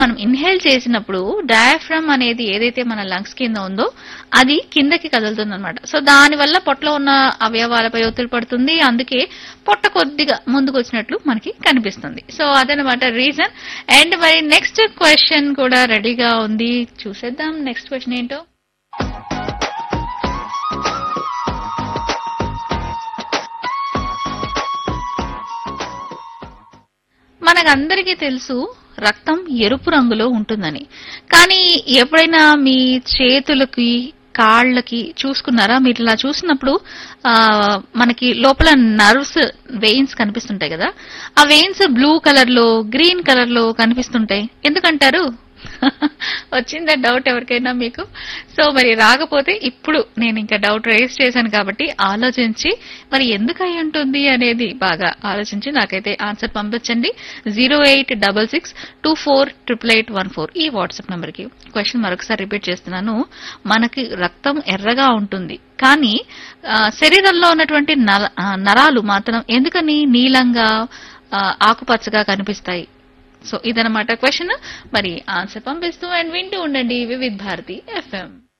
మనం ఇన్హేల్ చేసినప్పుడు డయాఫ్రమ్ అనేది ఏదైతే మన లంగ్స్ కింద ఉందో అది కిందకి కదులుతుంది అనమాట సో దాని వల్ల పొట్టలో ఉన్న అవయవాలపై ఒత్తిడి పడుతుంది అందుకే పొట్ట కొద్దిగా ముందుకు వచ్చినట్లు మనకి కనిపిస్తుంది సో అదనమాట రీజన్ అండ్ మరి నెక్స్ట్ క్వశ్చన్ కూడా రెడీగా ఉంది చూసేద్దాం నెక్స్ట్ క్వశ్చన్ ఏంటో మనకందరికీ తెలుసు రక్తం ఎరుపు రంగులో ఉంటుందని కానీ ఎప్పుడైనా మీ చేతులకి కాళ్ళకి చూసుకున్నారా మీరు ఇలా చూసినప్పుడు ఆ మనకి లోపల నర్వ్స్ వెయిన్స్ కనిపిస్తుంటాయి కదా ఆ వెయిన్స్ బ్లూ కలర్ లో గ్రీన్ కలర్ లో కనిపిస్తుంటాయి ఎందుకంటారు వచ్చిందా డౌట్ ఎవరికైనా మీకు సో మరి రాకపోతే ఇప్పుడు నేను ఇంకా డౌట్ రేస్ చేశాను కాబట్టి ఆలోచించి మరి ఎందుకు అయి ఉంటుంది అనేది బాగా ఆలోచించి నాకైతే ఆన్సర్ పంపించండి zero eight double six two four triple eight one four ఈ వాట్సాప్ నెంబర్ కి క్వశ్చన్ మరొకసారి రిపీట్ చేస్తున్నాను మనకి రక్తం ఎర్రగా ఉంటుంది కానీ ఆ, శరీరంలో ఉన్నటువంటి నర- ఆ, నరాలు మాత్రం ఎందుకని నీలంగా ఆ, ఆకుపచ్చగా కనిపిస్తాయి సో ఇదనమాట క్వశ్చన్ మరి ఆన్సర్ పంపిస్తూ అండ్ వింటూ ఉండండి వివిధ్ భారతి ఎఫ్ఎం